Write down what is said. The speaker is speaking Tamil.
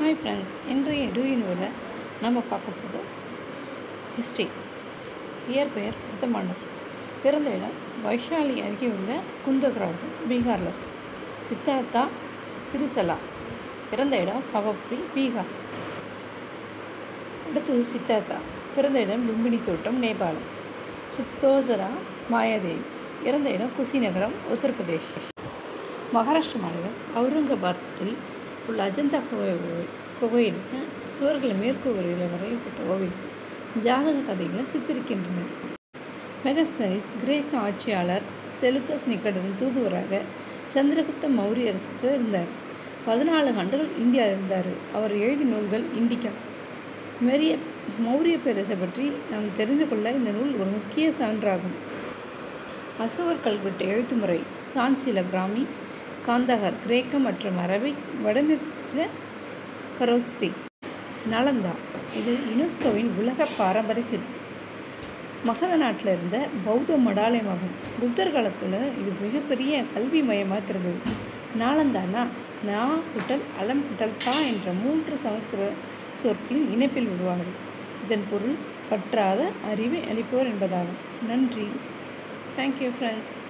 ஹாய் ஃப்ரெண்ட்ஸ் இன்றைய டூயினூரில் நம்ம பார்க்க போகிறது ஹிஸ்ட்ரி இயற்பெயர் புத்தமாண்டர் பிறந்த இடம் வைஷாலி அருகே உள்ள குந்தகிராமம் பீகாரில் இருக்கு சித்தார்த்தா திரிசலா பிறந்த இடம் பவப்ரி பீகார் அடுத்தது சித்தார்த்தா பிறந்த இடம் லும்பினி தோட்டம் நேபாளம் சுத்தோதரா மாயாதேவி இறந்த இடம் குசிநகரம் உத்தரப்பிரதேஷ் மகாராஷ்டிர மாநிலம் அவுரங்காபாத்தில் உள்ள அஜந்தா குகை குகையில் சுவர்கள் மேற்கு வரையில் வரையப்பட்ட ஓவியம் ஜாதக கதைகளை சித்தரிக்கின்றன மெகஸ்தனிஸ் கிரேக்க ஆட்சியாளர் செலுக்கஸ் நிக்கடரின் தூதுவராக சந்திரகுப்த மௌரிய அரசுக்கு இருந்தார் பதினாலு ஆண்டுகள் இந்தியாவில் இருந்தார் அவர் எழுதிய நூல்கள் இண்டிகா மெரிய மௌரிய பேரரசை பற்றி நாம் தெரிந்து கொள்ள இந்த நூல் ஒரு முக்கிய சான்றாகும் அசோகர் கல்வெட்டு எழுத்து முறை சாஞ்சில பிராமி காந்தகர் கிரேக்க மற்றும் அரபிக் வடமேற்கில் கரோஸ்தி நலந்தா இது யுனெஸ்கோவின் உலக பாரம்பரிய சிற்பம் மகத நாட்டில் இருந்த பௌத்த மடாலயமாகும் புத்தர் காலத்தில் இது மிகப்பெரிய கல்வி மையமாக இருந்தது நாளந்தானா நா குட்டல் அலம் குட்டல் தா என்ற மூன்று சமஸ்கிருத சொற்களின் இணைப்பில் உருவானது இதன் பொருள் பற்றாத அறிவை அளிப்போர் என்பதாகும் நன்றி தேங்க்யூ ஃப்ரெண்ட்ஸ்